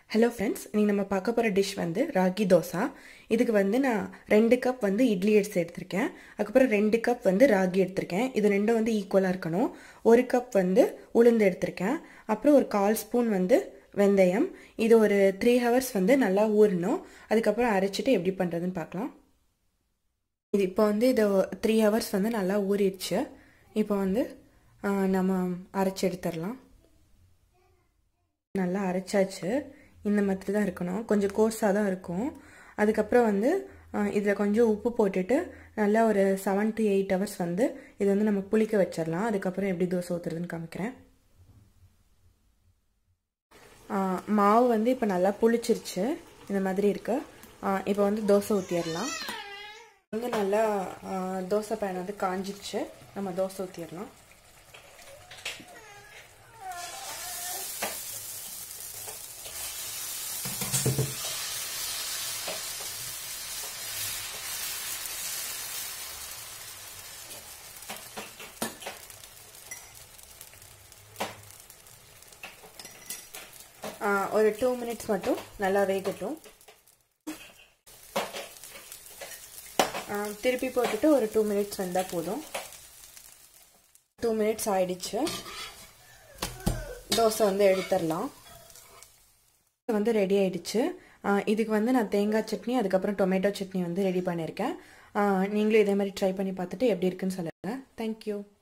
hello friends இன்னைக்கு நம்ம பார்க்க போகிற டிஷ் வந்து ராகி தோசை இதுக்கு வந்து நான் ரெண்டு கப் வந்து இட்லி அரிசி எடுத்திருக்கேன் அதுக்கப்புறம் ரெண்டு கப் வந்து ராகி எடுத்திருக்கேன் இது ரெண்டும் வந்து ஈக்குவலாக இருக்கணும் ஒரு கப் வந்து உளுந்து எடுத்திருக்கேன் அப்புறம் ஒரு கால் ஸ்பூன் வந்து வெந்தயம் இது ஒரு த்ரீ ஹவர்ஸ் வந்து நல்லா ஊறணும் அதுக்கப்புறம் அரைச்சிட்டு எப்படி பண்ணுறதுன்னு பார்க்கலாம் இது இப்போ வந்து இது த்ரீ ஹவர்ஸ் வந்து நல்லா ஊறிடுச்சு இப்போ வந்து நம்ம அரைச்சி எடுத்துடலாம் நல்லா அரைச்சாச்சு இந்த மாதிரி தான் இருக்கணும் கொஞ்சம் கோர்ஸாக தான் இருக்கும் அதுக்கப்புறம் வந்து இதில் கொஞ்சம் உப்பு போட்டுட்டு நல்லா ஒரு செவன் டு எயிட் ஹவர்ஸ் வந்து இது வந்து நம்ம புளிக்க வச்சிடலாம் அதுக்கப்புறம் எப்படி தோசை ஊற்றுறதுன்னு காமிக்கிறேன் மாவு வந்து இப்போ நல்லா புளிச்சிருச்சு இந்த மாதிரி இருக்கு இப்போ வந்து தோசை ஊற்றிடலாம் வந்து நல்லா தோசை பேன் வந்து காஞ்சிடுச்சு நம்ம தோசை ஊற்றிடலாம் ஒரு டூ மினிட்ஸ் மட்டும் நல்லா வேகட்டும் திருப்பி போட்டுட்டு ஒரு டூ மினிட்ஸ் வந்தால் போதும் டூ மினிட்ஸ் ஆயிடுச்சு தோசை வந்து எடுத்துடலாம் வந்து ரெடி ஆயிடுச்சு இதுக்கு வந்து நான் தேங்காய் சட்னி அதுக்கப்புறம் டொமேட்டோ சட்னி வந்து ரெடி பண்ணியிருக்கேன் நீங்களும் இதே மாதிரி ட்ரை பண்ணி பார்த்துட்டு எப்படி இருக்குன்னு சொல்லுங்கள் தேங்க்யூ